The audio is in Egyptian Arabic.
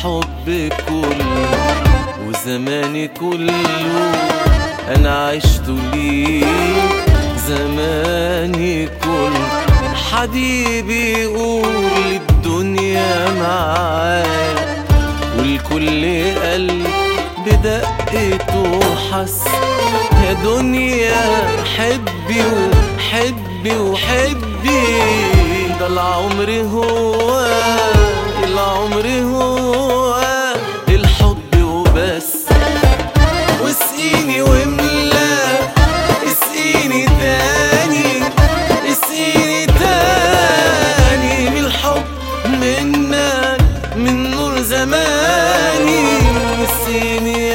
الحب كله وزماني كله انا عشت ليه زماني كله حبيبي يقول الدنيا معاه والكل قلب بدقته حس يا دنيا حبي وحبي وحبي ده العمر هو العمر هو الحب وبس واسقيني واملا اسقيني تاني اسقيني تاني من الحب منك من نور زماني اسقيني